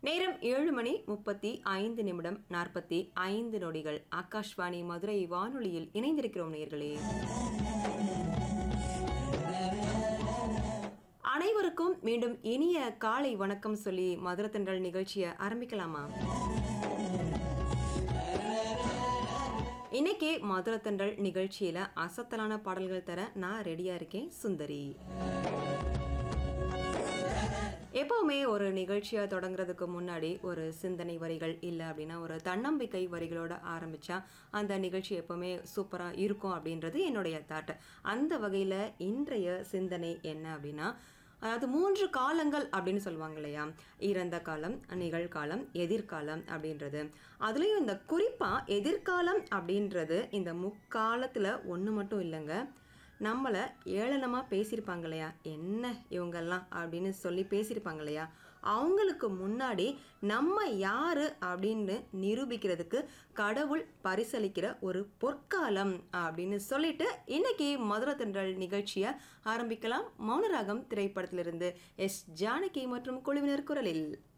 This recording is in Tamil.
நேரம் ஏழு மணி முப்பத்தி ஐந்து நிமிடம் நாற்பத்தி ஐந்து நொடிகள் ஆகாஷ்வாணி மதுரை வானொலியில் இணைந்திருக்கிறோம் நேர்களே அனைவருக்கும் மீண்டும் இனிய காலை வணக்கம் சொல்லி மதுரை தென்றல் நிகழ்ச்சியை ஆரம்பிக்கலாமா இன்னைக்கு மதுரை தென்றல் நிகழ்ச்சியில அசத்தலான பாடல்கள் தர நான் ரெடியா இருக்கேன் சுந்தரி எப்பவுமே ஒரு நிகழ்ச்சியை தொடங்குறதுக்கு முன்னாடி ஒரு சிந்தனை வரிகள் இல்லை அப்படின்னா ஒரு தன்னம்பிக்கை வரிகளோட ஆரம்பிச்சா அந்த நிகழ்ச்சி எப்பவுமே சூப்பராக இருக்கும் அப்படின்றது என்னுடைய தாட் அந்த வகையில் இன்றைய சிந்தனை என்ன அப்படின்னா அதாவது மூன்று காலங்கள் அப்படின்னு சொல்லுவாங்க இல்லையா இறந்த காலம் நிகழ்காலம் எதிர்காலம் அப்படின்றது அதுலேயும் இந்த குறிப்பாக எதிர்காலம் அப்படின்றது இந்த முக்காலத்தில் ஒன்று மட்டும் இல்லைங்க நம்மளை ஏளனமாக பேசியிருப்பாங்க இல்லையா என்ன இவங்கெல்லாம் அப்படின்னு சொல்லி பேசியிருப்பாங்க இல்லையா அவங்களுக்கு முன்னாடி நம்ம யாரு அப்படின்னு நிரூபிக்கிறதுக்கு கடவுள் பரிசளிக்கிற ஒரு பொற்காலம் அப்படின்னு சொல்லிட்டு இன்னைக்கு மதுரை தென்றல் நிகழ்ச்சியை ஆரம்பிக்கலாம் மௌனராகம் திரைப்படத்திலிருந்து எஸ் ஜானகி மற்றும் குழுவினர் குரலில்